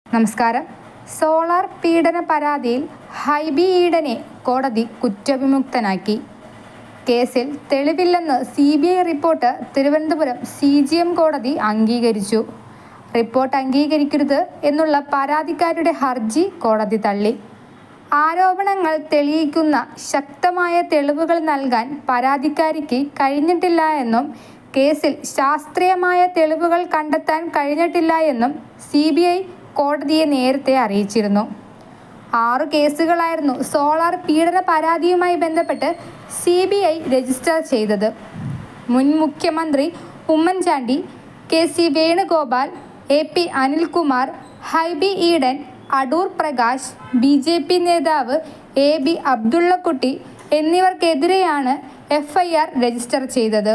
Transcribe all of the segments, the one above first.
നമസ്കാരം സോളാർ പീഡന പരാതിയിൽ ഹൈബി ഈഡനെ കോടതി കുറ്റവിമുക്തനാക്കി കേസിൽ തെളിവില്ലെന്ന് C B I report Thiruvananthapuram C J M കോടതി അംഗീകരിച്ചു റിപ്പോർട്ട് അംഗീകരിക്കരുത് എന്നുള്ള പരാതിക്കാരുടെ ഹർജി കോടതി തള്ളി ആരോപണങ്ങൾ തെളിയിക്കുന്ന ശക്തമായ തെളിവുകൾ നൽകാൻ പരാതിക്കാരിക്ക് കഴിഞ്ഞിട്ടില്ല എന്നും കേസിൽ ശാസ്ത്രീയമായ തെളിവുകൾ കണ്ടെത്താൻ കഴിഞ്ഞിട്ടില്ല എന്നും സി ബി ഐ കോടതിയെ നേരത്തെ അറിയിച്ചിരുന്നു ആറു കേസുകളായിരുന്നു സോളാർ പീഡന പരാതിയുമായി ബന്ധപ്പെട്ട് സി ബി ഐ രജിസ്റ്റർ ചെയ്തത് മുൻ മുഖ്യമന്ത്രി Oommen Chandy K C Venugopal A P Anilkumar Hibi Eden Adoor Prakash B J P നേതാവ് എ ബി അബ്ദുള്ളക്കുട്ടി എന്നിവർക്കെതിരെയാണ് എഫ് ഐ ആർ രജിസ്റ്റർ ചെയ്തത്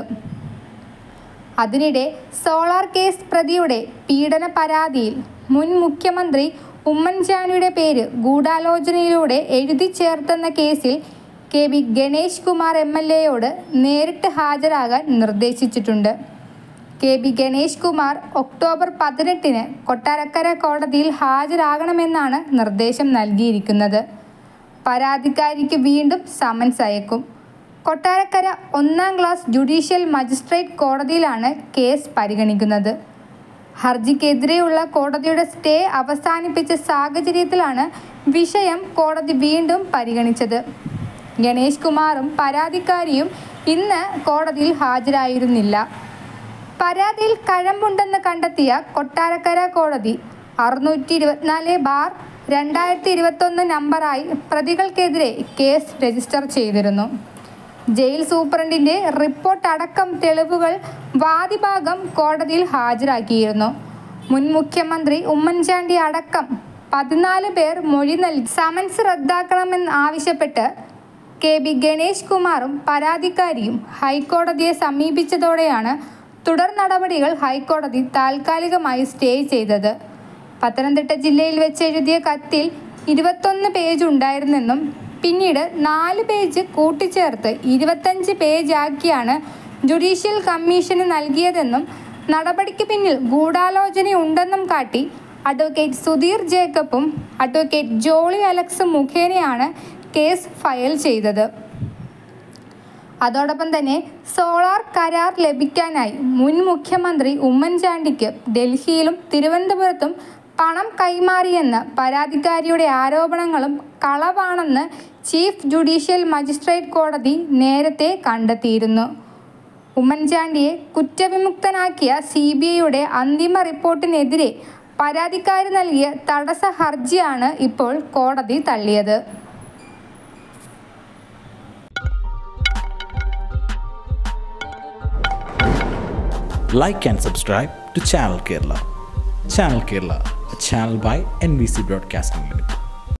അതിനിടെ സോളാർ കേസ് പ്രതിയുടെ പീഡന പരാതിയിൽ മുൻ മുഖ്യമന്ത്രി ഉമ്മൻചാണ്ടിയുടെ പേര് ഗൂഢാലോചനയിലൂടെ എഴുതി ചേർത്തെന്ന കേസിൽ K B Ganesh Kumar M L എയോട് നേരിട്ട് ഹാജരാകാൻ നിർദ്ദേശിച്ചിട്ടുണ്ട് K B Ganesh Kumar October പതിനെട്ടിന് കൊട്ടാരക്കര കോടതിയിൽ ഹാജരാകണമെന്നാണ് നിർദ്ദേശം നൽകിയിരിക്കുന്നത് പരാതിക്കാരിക്ക് വീണ്ടും സമൻസ് അയക്കും കൊട്ടാരക്കര ഒന്നാം ക്ലാസ് ജുഡീഷ്യൽ മജിസ്ട്രേറ്റ് കോടതിയിലാണ് കേസ് പരിഗണിക്കുന്നത് ഹർജിക്കെതിരെയുള്ള കോടതിയുടെ സ്റ്റേ അവസാനിപ്പിച്ച സാഹചര്യത്തിലാണ് വിഷയം കോടതി വീണ്ടും പരിഗണിച്ചത് ഗണേഷ് കുമാറും പരാതിക്കാരിയും ഇന്ന് കോടതിയിൽ ഹാജരായിരുന്നില്ല പരാതിയിൽ കഴമ്പുണ്ടെന്ന് കണ്ടെത്തിയ കൊട്ടാരക്കര കോടതി അറുന്നൂറ്റി ഇരുപത്തിനാല് ബാർ രണ്ടായിരത്തി ഇരുപത്തൊന്ന് നമ്പറായി പ്രതികൾക്കെതിരെ കേസ് രജിസ്റ്റർ ചെയ്തിരുന്നു ജയിൽ സൂപ്രണ്ടിന്റെ റിപ്പോർട്ട് അടക്കം തെളിവുകൾ വാദിഭാഗം കോടതിയിൽ ഹാജരാക്കിയിരുന്നു മുൻ മുഖ്യമന്ത്രി ഉമ്മൻചാണ്ടി അടക്കം പതിനാല് പേർ മൊഴി നൽകി സമൻസ് റദ്ദാക്കണമെന്ന് ആവശ്യപ്പെട്ട് കെ ബി ഗണേഷ് കുമാറും പരാതിക്കാരിയും ഹൈക്കോടതിയെ സമീപിച്ചതോടെയാണ് തുടർ നടപടികൾ ഹൈക്കോടതി താൽക്കാലികമായി സ്റ്റേ ചെയ്തത് പത്തനംതിട്ട ജില്ലയിൽ വെച്ച് എഴുതിയ കത്തിൽ ഇരുപത്തൊന്ന് പേജ് ഉണ്ടായിരുന്നെന്നും പിന്നീട് നാല് പേജ് കൂട്ടിച്ചേർത്ത് ഇരുപത്തഞ്ച് പേജാക്കിയാണ് ജുഡീഷ്യൽ കമ്മീഷന് നൽകിയതെന്നും നടപടിക്ക് പിന്നിൽ ഗൂഢാലോചനയുണ്ടെന്നും കാട്ടി അഡ്വക്കേറ്റ് സുധീർ ജേക്കബും അഡ്വക്കേറ്റ് ജോളി അലക്സും മുഖേനയാണ് കേസ് ഫയൽ ചെയ്തത് അതോടൊപ്പം തന്നെ സോളാർ കരാർ ലഭിക്കാനായി മുൻ മുഖ്യമന്ത്രി ഉമ്മൻചാണ്ടിക്ക് ഡൽഹിയിലും തിരുവനന്തപുരത്തും പണം കൈമാറിയെന്ന് പരാതിക്കാരിയുടെ ആരോപണങ്ങളും കളവാണെന്ന് ചീഫ് ജുഡീഷ്യൽ മജിസ്ട്രേറ്റ് കോടതി നേരത്തെ കണ്ടെത്തിയിരുന്നു ഉമ്മൻചാണ്ടിയെ കുറ്റവിമുക്തനാക്കിയ സി ബി ഐയുടെ അന്തിമ റിപ്പോർട്ടിനെതിരെ പരാതിക്കാരി നൽകിയ തടസ്സ ഹർജിയാണ് ഇപ്പോൾ കോടതി തള്ളിയത് like and subscribe to Channel Kerala. Channel Kerala, a channel by NBC Broadcasting Limited.